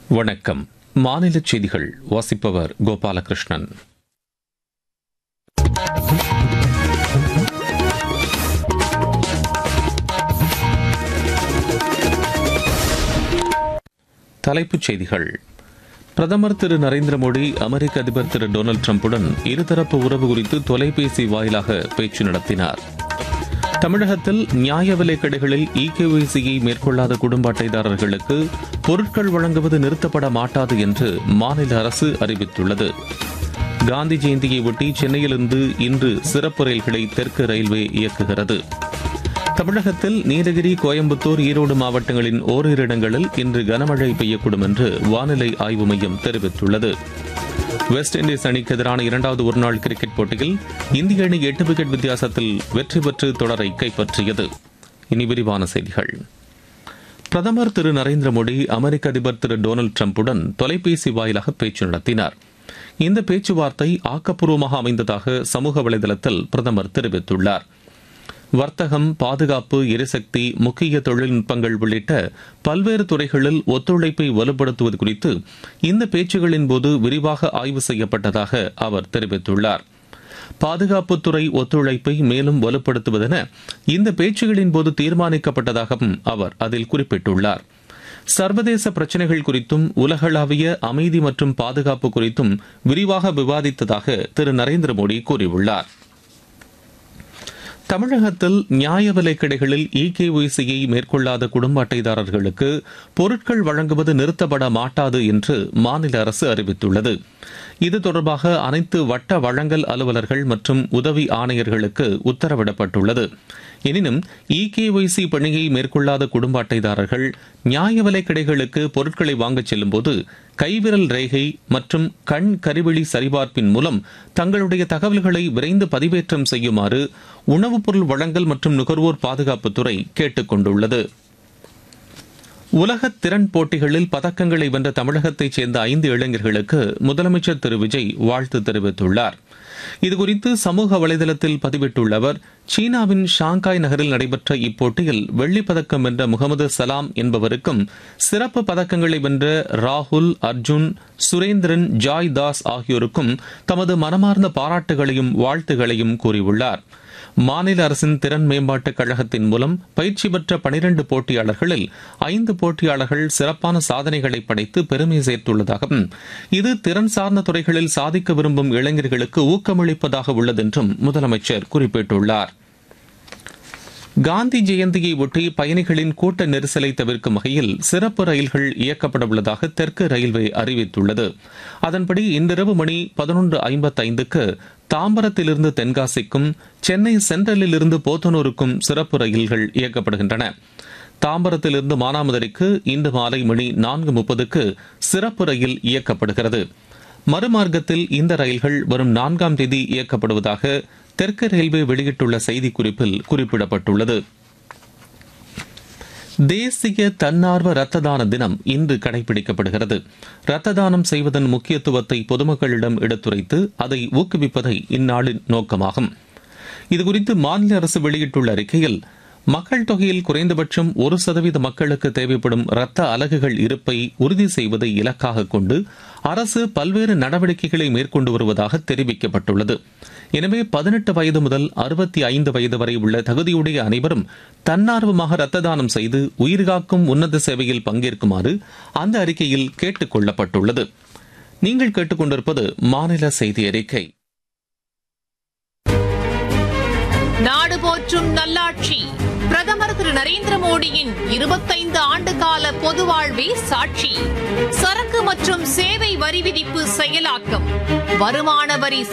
வணக்கம் மாநில செய்திகள் வாசிப்பவர் கோபாலகிருஷ்ணன் தலைப்புச் செய்திகள் பிரதமர் திரு நரேந்திர மோடி அமெரிக்க அதிபர் திரு டொனால்டு டிரம்புடன் இருதரப்பு உறவு குறித்து தொலைபேசி வாயிலாக பேச்சு நடத்தினார் தமிழகத்தில் நியாய விலைக் கடைகளில் இகேஒய்சியை மேற்கொள்ளாத குடும்ப அட்டைதாரர்களுக்கு பொருட்கள் வழங்குவது நிறுத்தப்பட மாட்டாது என்று மாநில அரசு அறிவித்துள்ளது காந்தி ஜெயந்தியை ஒட்டி சென்னையிலிருந்து இன்று சிறப்பு ரயில்களை தெற்கு ரயில்வே இயக்குகிறது தமிழகத்தில் நீலகிரி கோயம்புத்தூர் ஈரோடு மாவட்டங்களின் ஓரிரு இடங்களில் இன்று கனமழை பெய்யக்கூடும் என்று வானிலை ஆய்வு மையம் தெரிவித்துள்ளது வெஸ்ட் இண்டீஸ் அணிக்கு எதிரான இரண்டாவது ஒருநாள் கிரிக்கெட் போட்டியில் இந்திய அணி எட்டு விக்கெட் வித்தியாசத்தில் வெற்றி பெற்று தொடரை கைப்பற்றியது இனி விரிவான செய்திகள் பிரதமர் திரு நரேந்திர மோடி அமெரிக்க அதிபர் திரு டொனால்டு டிரம்புடன் தொலைபேசி வாயிலாக பேச்சு நடத்தினார் இந்த பேச்சுவார்த்தை ஆக்கப்பூர்வமாக அமைந்ததாக சமூக வலைதளத்தில் பிரதமர் தெரிவித்துள்ளார் வர்த்தகம் பாதுகாப்பு எரிசக்தி முக்கிய தொழில்நுட்பங்கள் உள்ளிட்ட பல்வேறு துறைகளில் ஒத்துழைப்பை வலுப்படுத்துவது குறித்து இந்த பேச்சுகளின் போது விரிவாக ஆய்வு செய்யப்பட்டதாக அவர் தெரிவித்துள்ளார் பாதுகாப்புத்துறை ஒத்துழைப்பை மேலும் வலுப்படுத்துவதென இந்த பேச்சுகளின் போது தீர்மானிக்கப்பட்டதாகவும் அவர் அதில் குறிப்பிட்டுள்ளார் சர்வதேச பிரச்சினைகள் குறித்தும் உலகளாவிய அமைதி மற்றும் பாதுகாப்பு குறித்தும் விரிவாக விவாதித்ததாக திரு நரேந்திர மோடி கூறியுள்ளார் தமிழகத்தில் நியாய விலைக் கடைகளில் இகேஒய்சியை மேற்கொள்ளாத குடும்ப அட்டைதாரர்களுக்கு பொருட்கள் வழங்குவது நிறுத்தப்பட மாட்டாது என்று மாநில அரசு அறிவித்துள்ளது இது தொடர்பாக அனைத்து வட்ட வழங்கல் அலுவலர்கள் மற்றும் உதவி ஆணையர்களுக்கு உத்தரவிடப்பட்டுள்ளது எனினும் இகேஒய்சி பணியை மேற்கொள்ளாத குடும்ப அட்டைதாரர்கள் நியாய விலைக் கடைகளுக்கு பொருட்களை வாங்கச் செல்லும்போது கைவிரல் ரேகை மற்றும் கண் கருவிழி சரிபார்ப்பின் மூலம் தங்களுடைய தகவல்களை விரைந்து பதிவேற்றம் செய்யுமாறு உணவுப் பொருள் வழங்கல் மற்றும் நுகர்வோர் பாதுகாப்புத்துறை கேட்டுக் கொண்டுள்ளது உலக திறன் போட்டிகளில் பதக்கங்களை வென்ற தமிழகத்தைச் சேர்ந்த ஐந்து இளைஞர்களுக்கு முதலமைச்சர் திரு விஜய் வாழ்த்து தெரிவித்துள்ளார் இதுகுறித்து சமூக வலைதளத்தில் பதிவிட்டுள்ள அவர் சீனாவின் ஷாங்காய் நகரில் நடைபெற்ற இப்போட்டியில் வெள்ளிப் பதக்கம் வென்ற முகமது சலாம் என்பவருக்கும் சிறப்பு பதக்கங்களை வென்ற ராகுல் அர்ஜுன் சுரேந்திரன் ஜாய் தாஸ் ஆகியோருக்கும் தமது மனமார்ந்த பாராட்டுகளையும் வாழ்த்துகளையும் கூறியுள்ளார் மாநில அரசின் திறன் மேம்பாட்டுக் கழகத்தின் மூலம் பயிற்சி பெற்ற பனிரண்டு போட்டியாளர்களில் ஐந்து போட்டியாளர்கள் சிறப்பான சாதனைகளை படைத்து பெருமை சேர்த்துள்ளதாகவும் இது திறன் சார்ந்த துறைகளில் சாதிக்க விரும்பும் இளைஞர்களுக்கு ஊக்கமளிப்பதாக உள்ளதென்றும் முதலமைச்சர் குறிப்பிட்டுள்ளார் காந்தி ஜெயந்தியை ஒட்டி பயணிகளின் கூட்ட நெரிசலை தவிர்க்கும் வகையில் சிறப்பு ரயில்கள் இயக்கப்பட உள்ளதாக தெற்கு ரயில்வே அறிவித்துள்ளது அதன்படி இன்றிரவு மணி பதினொன்று ஐம்பத்தைந்துக்கு தாம்பரத்திலிருந்து தென்காசிக்கும் சென்னை சென்ட்ரலில் இருந்து போத்தனூருக்கும் சிறப்பு ரயில்கள் இயக்கப்படுகின்றன தாம்பரத்திலிருந்து மானாமதுரைக்கு இன்று மாலை மணி நான்கு முப்பதுக்கு சிறப்பு ரயில் இயக்கப்படுகிறது மறுமார்க்கத்தில் இந்த ரயில்கள் வரும் நான்காம் தேதி இயக்கப்படுவதாக தெற்கு ரயில்வே வெளியிட்டுள்ள செய்திக்குறிப்பில் குறிப்பிடப்பட்டுள்ளது தேசிய தன்னார்வ ரத்த தான தினம் இன்று கடைபிடிக்கப்படுகிறது ரத்த தானம் செய்வதன் முக்கியத்துவத்தை பொதுமக்களிடம் எடுத்துரைத்து அதை ஊக்குவிப்பதை இந்நாளின் நோக்கமாகும் இதுகுறித்து மாநில அரசு வெளியிட்டுள்ள அறிக்கையில் மக்கள் தொகையில் குறைந்தபட்சம் ஒரு சதவீத மக்களுக்கு தேவைப்படும் இரத்த அலகுகள் இருப்பை உறுதி செய்வதை இலக்காக கொண்டு அரசு பல்வேறு நடவடிக்கைகளை மேற்கொண்டு வருவதாக தெரிவிக்கப்பட்டுள்ளது எனவே பதினெட்டு வயது முதல் அறுபத்தி ஐந்து வயது வரை உள்ள தகுதியுடைய அனைவரும் தன்னார்வமாக ரத்த தானம் செய்து உயிர்காக்கும் உன்னத சேவையில் பங்கேற்குமாறு அந்த அறிக்கையில் கேட்டுக் கொள்ளப்பட்டுள்ளது நீங்கள் கேட்டுக்கொண்டிருப்பது மாநில செய்தி அறிக்கை நாடு போற்றும் நல்லாட்சி பிரதமர் திரு நரேந்திர மோடியின் இருபத்தைந்து ஆண்டு கால பொது வாழ்வே சாட்சி சரக்கு மற்றும் சேவை வரி விதிப்பு செயலாக்கம் வருமான வரி